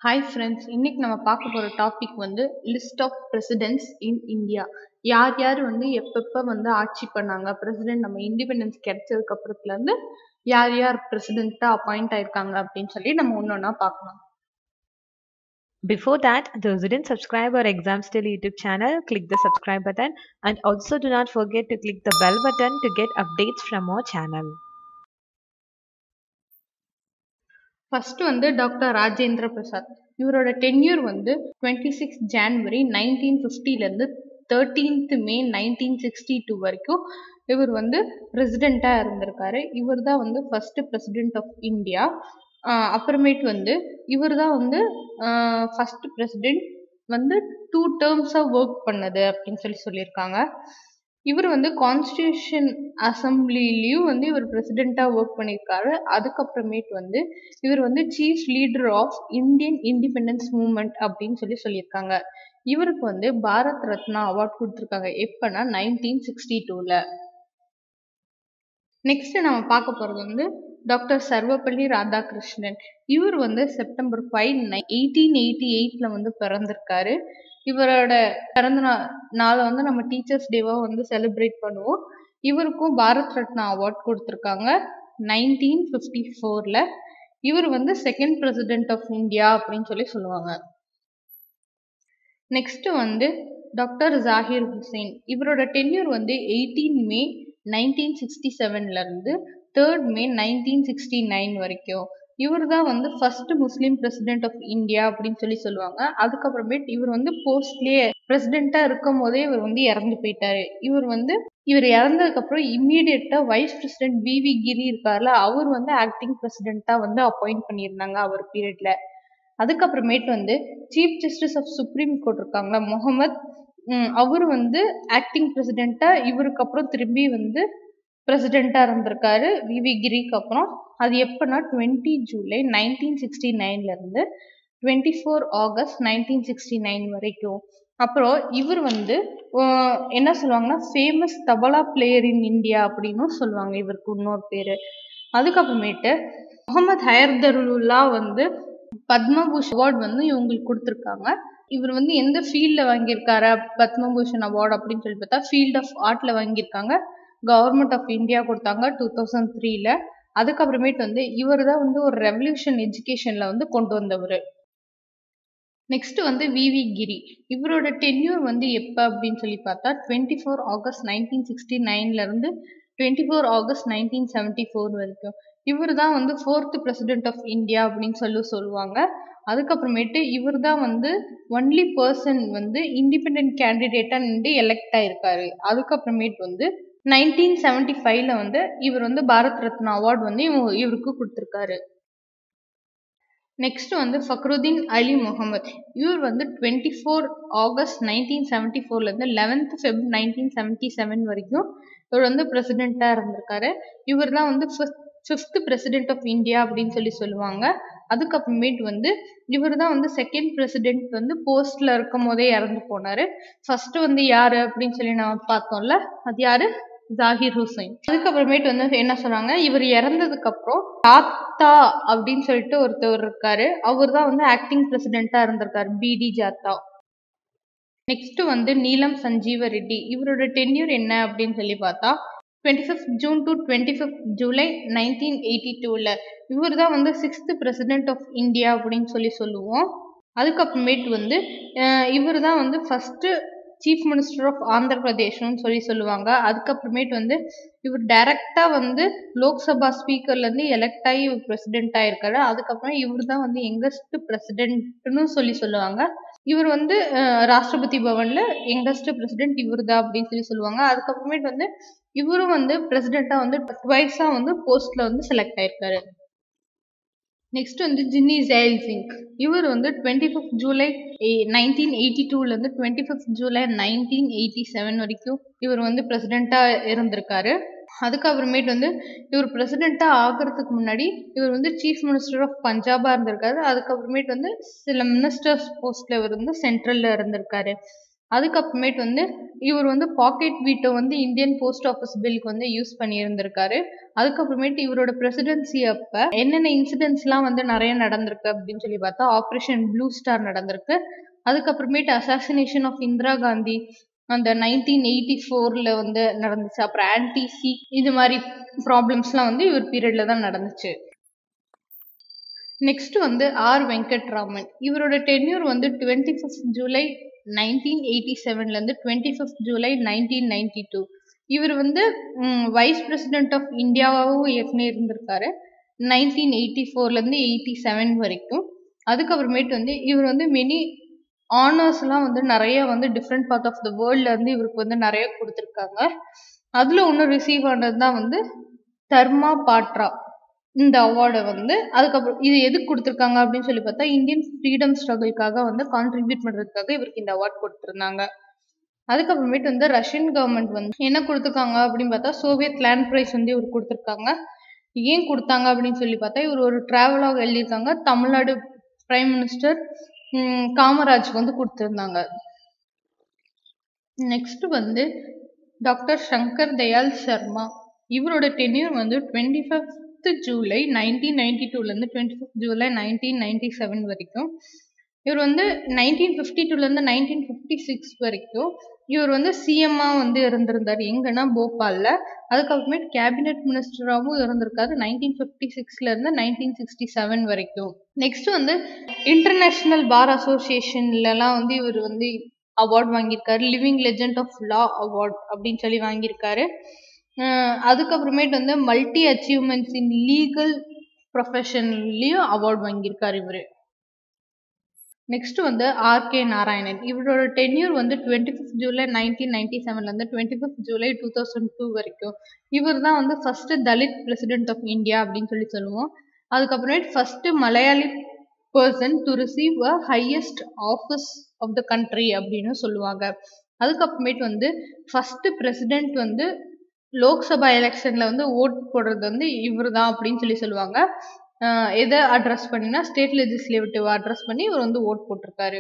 Hi friends இன்னைக்கு நம்ம பார்க்க போகிற டாபிக் வந்து list of presidents in India யார் யார் வந்து எப்பப்போ வந்து ஆட்சி பண்ணாங்க பிரசிடென்ட் நம்ம இண்டிபெண்டன்ஸ் கிடைச்சதுக்கு அப்புறத்துலேருந்து யார் யார் பிரசிடெண்ட்டாக அப்பாயிண்ட் ஆயிருக்காங்க அப்படின்னு சொல்லி நம்ம ஒன்று ஒன்றா பார்க்கலாம் Before that, those who didn't subscribe our Exam Still YouTube channel, click the subscribe button and also do not forget to click the bell button to get updates from our channel. First வந்து doctor Rajendra Prasad இவரோட tenure வந்து twenty six January nineteen ஃபிஃப்டிலேருந்து thirteenth May nineteen sixty two வரைக்கும் இவர் வந்து பிரசிடெண்ட்டாக இருந்திருக்காரு இவர் தான் வந்து ஃபர்ஸ்ட் பிரசிடெண்ட் ஆஃப் இந்தியா அப்புறமேட்டு வந்து இவர் தான் வந்து ஃபர்ஸ்ட் பிரசிடெண்ட் வந்து டூ டேர்ம்ஸாக ஒர்க் பண்ணது அப்படின்னு சொல்லி சொல்லியிருக்காங்க இவர் வந்து கான்ஸ்டியூஷன் அசம்பிளிலையும் வந்து இவர் பிரசிடெண்ட்டாக ஒர்க் பண்ணியிருக்காரு அதுக்கப்புறமேட்டு வந்து இவர் வந்து chief leader of Indian independence movement அப்படின்னு சொல்லி சொல்லியிருக்காங்க இவருக்கு வந்து பாரத் ரத்னா அவார்ட் கொடுத்துருக்காங்க எப்போனா நைன்டீன் சிக்ஸ்டி டூவில் நெக்ஸ்ட் நம்ம பார்க்க போகிறது வந்து டாக்டர் சர்வப்பள்ளி ராதாகிருஷ்ணன் இவர் வந்து செப்டம்பர் ஃபைவ் எயிட்டீன் எயிட்டி எயிட்டில் வந்து பிறந்திருக்காரு இவரோட பிறந்த நாளை வந்து நம்ம டீச்சர்ஸ் டேவாக வந்து செலிப்ரேட் பண்ணுவோம் இவருக்கும் பாரத் ரத்னா அவார்ட் கொடுத்துருக்காங்க நைன்டீன் ஃபிஃப்டி ஃபோரில் இவர் வந்து செகண்ட் பிரசிடென்ட் ஆஃப் இந்தியா அப்படின்னு சொல்லி சொல்லுவாங்க நெக்ஸ்ட் வந்து டாக்டர் ஜாகிர் ஹுசைன் இவரோட டென்யூர் வந்து எயிட்டீன் மே நைன்டீன் சிக்ஸ்டி செவன்லேருந்து third May nineteen sixty nine வரைக்கும் இவர் தான் வந்து first Muslim president of India அப்படின்னு சொல்லி சொல்லுவாங்க அதுக்கப்புறமேட்டு இவர் வந்து போஸ்ட்லேயே பிரசிடெண்ட்டாக இருக்கும் போதே இவர் வந்து இறந்து போயிட்டாரு இவர் வந்து இவர் இறந்ததுக்கப்புறம் இம்மீடியட்டாக vice president V V Giri இருக்கார்ல அவர் வந்து ஆக்டிங் பிரசிடெண்ட்டாக வந்து அப்பாயிண்ட் பண்ணியிருந்தாங்க அவர் பீரியட்ல அதுக்கப்புறமேட்டு வந்து chief justice of Supreme Court இருக்காங்களா முகமது அவர் வந்து ஆக்டிங் பிரசிடெண்ட்டாக இவருக்கு அப்புறம் திரும்பி வந்து பிரசிடெண்ட்டாக இருந்திருக்காரு வி வி கிரிக்கு அப்புறம் அது எப்போனா டுவெண்ட்டி ஜூலை நைன்டீன் சிக்ஸ்டி நைன்லேருந்து twenty four August nineteen sixty nine வரைக்கும் அப்புறம் இவர் வந்து என்ன சொல்லுவாங்கன்னா famous tabla player in India அப்படின்னு சொல்லுவாங்க இவருக்கு இன்னொரு பேர் அதுக்கப்புறமேட்டு முகமது ஹயர்தருல்லா வந்து பத்மபூஷ் அவார்டு வந்து இவங்களுக்கு கொடுத்துருக்காங்க இவர் வந்து எந்த ஃபீல்டில் வாங்கியிருக்காரு பத்மபூஷன் அவார்டு அப்படின்னு சொல்லி பார்த்தா ஃபீல்ட் ஆஃப் ஆர்ட்டில் வாங்கியிருக்காங்க கவர்மெண்ட் ஆஃப் இந்தியா கொடுத்தாங்க டூ தௌசண்ட் த்ரீல அதுக்கப்புறமேட்டு வந்து இவர் தான் வந்து ஒரு ரெவல்யூஷன் எஜுகேஷனில் வந்து கொண்டு வந்தவர் நெக்ஸ்ட் வந்து விவி கிரி இவரோட டென்யூர் வந்து எப்போ அப்படின்னு சொல்லி பார்த்தா twenty four August nineteen sixty நைன்லேருந்து twenty four August nineteen seventy four வரைக்கும் இவர் தான் வந்து ஃபோர்த் பிரசிடென்ட் ஆஃப் இந்தியா அப்படின்னு சொல்லி சொல்லுவாங்க அதுக்கப்புறமேட்டு இவர் தான் வந்து ஒன்லி பர்சன் வந்து இண்டிபெண்ட் கேண்டிடேட்டாக நின்று எலெக்ட் ஆயிருக்காரு அதுக்கப்புறமேட்டு வந்து நைன்டீன் செவன்டி ஃபைவ்ல வந்து இவர் வந்து பாரத் ரத்னா அவார்டு வந்து இவருக்கு கொடுத்துருக்காரு நெக்ஸ்ட் வந்து ஃபக்ருதீன் அலி முகமது இவர் வந்து twenty four August nineteen seventy ஃபோர்லேருந்து eleventh Feb nineteen seventy seven வரைக்கும் இவர் வந்து பிரசிடெண்ட்டாக இருந்திருக்காரு இவர் தான் வந்து ஃபிஃப்த் பிரசிடென்ட் ஆஃப் இந்தியா அப்படின்னு சொல்லி சொல்லுவாங்க அதுக்கப்புறமேட்டு வந்து இவர் தான் வந்து செகண்ட் பிரசிடென்ட் வந்து போஸ்ட்ல இருக்கும் போதே இறந்து போனாரு ஃபர்ஸ்ட் வந்து யாரு அப்படின்னு சொல்லி நம்ம பார்த்தோம்ல அது யாரு ஜாகிர் ஹுசைன் அதுக்கப்புறமேட்டு வந்து என்ன சொன்னாங்க இவர் இறந்ததுக்கு அப்புறம் ஜாத்தா அப்படின்னு சொல்லிட்டு ஒருத்தவர் இருக்காரு அவர் தான் வந்து ஆக்டிங் பிரசிடென்ட்டா இருந்திருக்காரு பிடி ஜாத்தா நெக்ஸ்ட் வந்து நீலம் சஞ்சீவ ரெட்டி இவரோட டென்யூர் என்ன அப்படின்னு சொல்லி பார்த்தா twenty fifth June to twenty fifth July nineteen eighty டூவில் இவர் தான் வந்து சிக்ஸ்த் பிரசிடென்ட் ஆஃப் இந்தியா அப்படின்னு சொல்லி சொல்லுவோம் அதுக்கப்புறமேட்டு வந்து இவர் தான் வந்து first chief minister of Andhra பிரதேஷ்னு சொல்லி சொல்லுவாங்க அதுக்கப்புறமேட்டு வந்து இவர் டைரக்டாக வந்து லோக்சபா ஸ்பீக்கர்லேருந்து எலெக்ட் ஆகி இவர் பிரசிடென்ட் ஆயிருக்காரு அதுக்கப்புறம் இவர் தான் வந்து யங்கஸ்ட் பிரசிடென்ட்னு சொல்லி சொல்லுவாங்க இவர் வந்து ராஷ்டிரபதி பவன்ல யங்கஸ்ட் பிரசிடென்ட் இவர் தான் அப்படின்னு சொல்லி சொல்லுவாங்க அதுக்கப்புறமேட்டு வந்து இவரும் வந்து பிரசிடென்ட்டா வந்து ட்வைஸா வந்து போஸ்ட்ல வந்து செலக்ட் ஆயிருக்காரு நெக்ஸ்ட் வந்து ஜின்னி ஜெயல் சிங் இவர் வந்து twenty fifth July nineteen eighty டூலேருந்து twenty fifth July nineteen eighty seven வரைக்கும் இவர் வந்து பிரசிடெண்ட்டாக இருந்திருக்காரு அதுக்கப்புறமேட்டு வந்து இவர் பிரசிடெண்ட்டாக ஆகிறதுக்கு முன்னாடி இவர் வந்து சீஃப் மினிஸ்டர் ஆஃப் பஞ்சாபாக இருந்திருக்காரு அதுக்கப்புறமேட்டு வந்து சில மினிஸ்டர்ஸ் போஸ்ட்ல இவர் வந்து சென்ட்ரலில் இருந்திருக்காரு அதுக்கப்புறமேட்டு வந்து இவர் வந்து பாக்கெட் வீட்டை வந்து இந்தியன் போஸ்ட் ஆஃபீஸ் பில்க்கு வந்து யூஸ் பண்ணியிருந்திருக்காரு அதுக்கப்புறமேட்டு இவரோட பிரசிடென்சி அப்ப என்னென்ன இன்சிடென்ட்ஸ்லாம் வந்து நிறைய நடந்திருக்கு அப்படின்னு சொல்லி பார்த்தா ஆப்ரேஷன் ப்ளூ ஸ்டார் நடந்திருக்கு அதுக்கப்புறமேட்டு அசாசினேஷன் ஆஃப் இந்திரா காந்தி அந்த நைன்டீன் எயிட்டி ஃபோரில் வந்து நடந்துச்சு அப்புறம் ஆன்டி சி இது மாதிரி ப்ராப்ளம்ஸ்லாம் வந்து இவர் பீரியட்ல தான் நடந்துச்சு நெக்ஸ்ட் வந்து ஆர் வெங்கட்ராமன் இவரோட டென்யூர் வந்து twenty fifth July nineteen eighty செவன்லேருந்து twenty fifth July nineteen ninety two இவர் வந்து வைஸ் பிரசிடென்ட் ஆஃப் இந்தியாவாகவும் ஏற்கனவே இருந்திருக்காரு நைன்டீன் எயிட்டி ஃபோர்லேருந்து எயிட்டி செவன் வரைக்கும் அதுக்கப்புறமேட்டு வந்து இவர் வந்து மெனி ஆனர்ஸ்லாம் வந்து நிறைய வந்து டிஃப்ரெண்ட் பார்ட் ஆஃப் த வேர்ல்ட்ல இருந்து இவருக்கு வந்து நிறைய கொடுத்துருக்காங்க அதுல ஒன்று ரிசீவ் ஆனது தான் வந்து தர்மா பாட்ரா இந்த அவார்டை வந்து அதுக்கப்புறம் இது எதுக்கு கொடுத்துருக்காங்க அப்படின்னு சொல்லி பார்த்தா இந்தியன் ஃப்ரீடம் ஸ்ட்ரகிள்காக வந்து கான்ட்ரிபியூட் பண்றதுக்காக இவருக்கு இந்த அவார்ட் கொடுத்துருந்தாங்க அதுக்கப்புறமேட்டு வந்து ரஷ்யன் கவர்மெண்ட் வந்து என்ன கொடுத்துருக்காங்க அப்படின்னு பார்த்தா சோவியத் லேண்ட் ப்ரைஸ் வந்து இவர் கொடுத்துருக்காங்க ஏன் கொடுத்தாங்க அப்படின்னு சொல்லி பார்த்தா இவர் ஒரு டிராவலாக எழுதியிருக்காங்க தமிழ்நாடு பிரைம் மினிஸ்டர் காமராஜுக்கு வந்து கொடுத்துருந்தாங்க நெக்ஸ்ட் வந்து டாக்டர் சங்கர் தயாள் சர்மா இவரோட டென்யூர் வந்து twenty fifth July nineteen ninety டூலேருந்து twenty fifth July nineteen ninety seven வரைக்கும் இவர் வந்து நைன்டீன் ஃபிஃப்டி டூலேருந்து நைன்டீன் ஃபிஃப்டி சிக்ஸ் வரைக்கும் இவர் வந்து சிஎம்மா வந்து இருந்திருந்தார் எங்கன்னா போபாலில் அதுக்கப்புறமேட்டு கேபினெட் மினிஸ்டராகவும் இருந்திருக்காரு நைன்டீன் ஃபிஃப்டி சிக்ஸ்லேருந்து நைன்டீன் சிக்ஸ்டி செவன் வரைக்கும் நெக்ஸ்ட் வந்து இன்டர்நேஷ்னல் பார் அசோசியேஷன்லலாம் வந்து இவர் வந்து அவார்ட் வாங்கியிருக்காரு living legend of law award அப்படின்னு சொல்லி வாங்கியிருக்காரு அதுக்கப்புறமேட்டு வந்து மல்டி அச்சீவ்மெண்ட்ஸ் இன் லீகல் ப்ரொஃபஷன்லேயும் அவார்ட் வாங்கியிருக்காரு இவர் நெக்ஸ்ட் வந்து ஆர் கே நாராயணன் இவரோட டென்யூர் வந்து twenty fifth July nineteen ninety செவன்லேருந்து twenty fifth July two thousand two வரைக்கும் இவர் தான் வந்து first Dalit president of India அப்படின்னு சொல்லி சொல்லுவோம் அதுக்கப்புறமேட்டு first Malayali person to receive a highest office of the country அப்படின்னு சொல்லுவாங்க அதுக்கப்புறமேட்டு வந்து ஃபர்ஸ்ட் பிரசிடென்ட் வந்து லோக்சபா எலெக்ஷன்ல வந்து ஓட் போடுறது வந்து இவர் தான் அப்படின்னு சொல்லி சொல்லுவாங்க எதை அட்ரஸ் பண்ணினா ஸ்டேட் லெஜிஸ்லேட்டிவ் அட்ரஸ் பண்ணி இவர் வந்து ஓட் போட்டிருக்காரு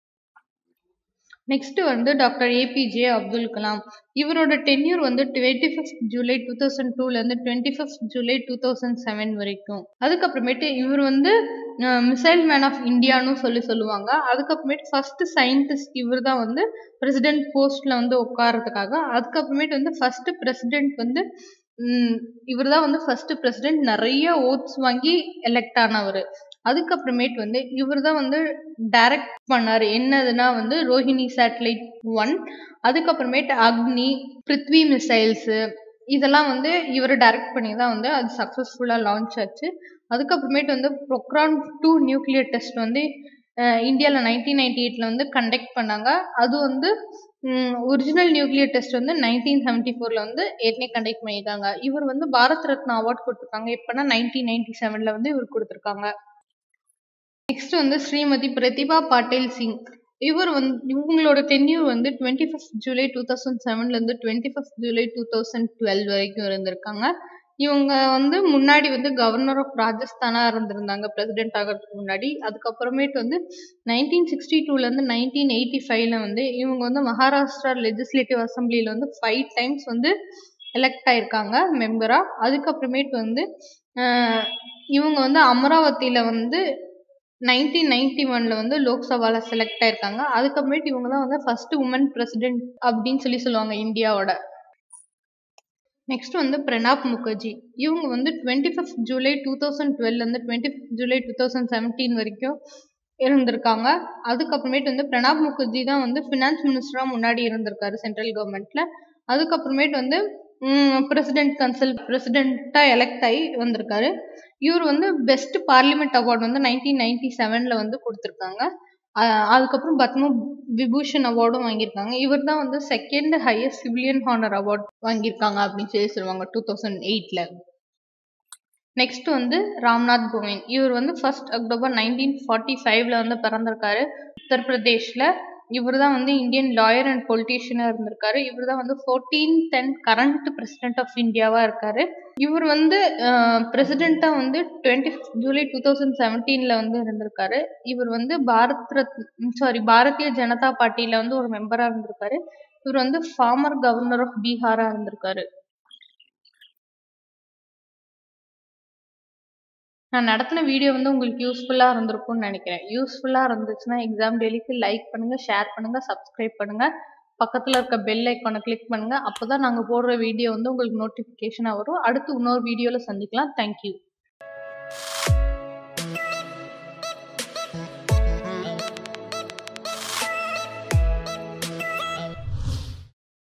நெக்ஸ்ட் வந்து டாக்டர் ஏபிஜே அப்துல் கலாம் இவரோட டென்யூர் வந்து twenty fifth July two thousand டூலேருந்து twenty fifth July two thousand seven வரைக்கும் அதுக்கப்புறமேட்டு இவர் வந்து மிசைல் மேன் ஆஃப் இந்தியான்னு சொல்லி சொல்லுவாங்க அதுக்கப்புறமேட்டு ஃபர்ஸ்ட் சயின்டிஸ்ட் இவர் தான் வந்து பிரசிடென்ட் போஸ்ட்ல வந்து உட்காரதுக்காக அதுக்கப்புறமேட்டு வந்து ஃபர்ஸ்ட் பிரசிடென்ட் வந்து இவர் தான் வந்து ஃபர்ஸ்ட் பிரசிடென்ட் நிறைய ஓட்ஸ் வாங்கி எலெக்ட் ஆனவர் அதுக்கப்புறமேட்டு வந்து இவர் தான் வந்து டைரக்ட் பண்ணார் என்னதுன்னா வந்து ரோஹிணி சேட்டலைட் ஒன் அதுக்கப்புறமேட்டு அக்னி பிருத்வி மிசைல்ஸு இதெல்லாம் வந்து இவர் டைரக்ட் பண்ணி தான் வந்து அது சக்ஸஸ்ஃபுல்லாக லான்ச் ஆச்சு அதுக்கப்புறமேட்டு வந்து ப்ரொக்ரான் டூ நியூக்ளியர் டெஸ்ட் வந்து இந்தியாவில் நைன்டீன் நைன்டி எயிட்டில் வந்து கண்டக்ட் பண்ணாங்க அது வந்து ஒரிஜினல் நியூக்ளியர் டெஸ்ட் வந்து நைன்டீன் செவன்டி ஃபோரில் வந்து ஏற்கனவே கண்டக்ட் பண்ணியிருக்காங்க இவர் வந்து பாரத் ரத்னா அவார்ட் கொடுத்துருக்காங்க எப்போனா நைன்டீன் நைன்டி செவனில் வந்து இவர் கொடுத்துருக்காங்க நெக்ஸ்ட் வந்து ஸ்ரீமதி பிரதிபா பாட்டேல் சிங் இவர் வந்து இவங்களோட டென்யூர் வந்து twenty fifth July two thousand செவன்லேருந்து twenty fifth July two thousand twelve வரைக்கும் இருந்திருக்காங்க இவங்க வந்து முன்னாடி வந்து கவர்னர் ஆஃப் ராஜஸ்தானாக இருந்திருந்தாங்க பிரசிடென்ட் ஆகிறதுக்கு முன்னாடி அதுக்கப்புறமேட்டு வந்து நைன்டீன் சிக்ஸ்டி டூலேருந்து நைன்டீன் எயிட்டி ஃபைவ்ல வந்து இவங்க வந்து மகாராஷ்டிரா லெஜிஸ்லேட்டிவ் அசம்பிளியில் வந்து ஃபைவ் டைம்ஸ் வந்து எலெக்ட் ஆயிருக்காங்க மெம்பராக அதுக்கப்புறமேட்டு வந்து இவங்க வந்து அமராவதியில் வந்து நைன்டீன் நைன்டி ஒன்ல வந்து லோக்சபால செலக்ட் ஆயிருக்காங்க அதுக்கப்புறமேட்டு இவங்க தான் வந்து ஃபர்ஸ்ட் உமன் பிரசிடென்ட் அப்படின்னு சொல்லி சொல்லுவாங்க இந்தியாவோட நெக்ஸ்ட் வந்து பிரணாப் முகர்ஜி இவங்க வந்து twenty fifth July two thousand டுவெல்லேருந்து twenty fifth July two thousand seventeen வரைக்கும் இருந்திருக்காங்க அதுக்கப்புறமேட்டு வந்து பிரணாப் முகர்ஜி தான் வந்து ஃபினான்ஸ் மினிஸ்டராக முன்னாடி இருந்திருக்காரு சென்ட்ரல் கவர்மெண்ட்ல அதுக்கப்புறமேட்டு வந்து பிரசிடென்ட் கன்சல் பிரசிடெண்ட்டாக எலெக்ட் ஆகி வந்திருக்காரு இவர் வந்து பெஸ்ட் பார்லிமெண்ட் அவார்டு வந்து நைன்டீன் நைன்டி செவனில் வந்து கொடுத்துருக்காங்க அதுக்கப்புறம் பத்ம விபூஷன் அவார்டும் வாங்கியிருக்காங்க இவர் தான் வந்து second highest civilian honour award வாங்கியிருக்காங்க அப்படின்னு சொல்லி சொல்லுவாங்க டூ தௌசண்ட் எயிட்ல நெக்ஸ்ட் வந்து ராம்நாத் கோவிந்த் இவர் வந்து ஃபர்ஸ்ட் அக்டோபர் நைன்டீன் ஃபார்ட்டி ஃபைவ்ல வந்து பிறந்திருக்காரு உத்தரப்பிரதேஷ்ல இவர் தான் வந்து இந்தியன் லாயர் அண்ட் பொலிட்டீஷியனாக இருந்திருக்காரு இவர் தான் வந்து fourteenth and current president of இந்தியாவாக இருக்காரு இவர் வந்து பிரசிடெண்ட்டாக வந்து டுவெண்ட்டி ஜூலை டூ தௌசண்ட் செவன்டீனில் வந்து இருந்திருக்காரு இவர் வந்து பாரத் ரத் சாரி பாரதிய ஜனதா பார்ட்டியில் வந்து ஒரு மெம்பராக இருந்திருக்காரு இவர் வந்து ஃபார்மர் கவர்னர் ஆஃப் பீகாராக இருந்திருக்காரு நான் நடத்தின வீடியோ வந்து உங்களுக்கு யூஸ்ஃபுல்லாக இருந்திருக்கும்னு நினைக்கிறேன் யூஸ்ஃபுல்லாக இருந்துச்சுன்னா எக்ஸாம் டெய்லிக்கு லைக் பண்ணுங்கள் ஷேர் பண்ணுங்கள் சப்ஸ்கிரைப் பண்ணுங்கள் பக்கத்தில் இருக்க பெல் ஐக்கானை கிளிக் பண்ணுங்கள் அப்போ தான் நாங்கள் போடுற வீடியோ வந்து உங்களுக்கு நோட்டிஃபிகேஷனாக வரும் அடுத்து இன்னொரு வீடியோவில் சந்திக்கலாம் தேங்க்யூ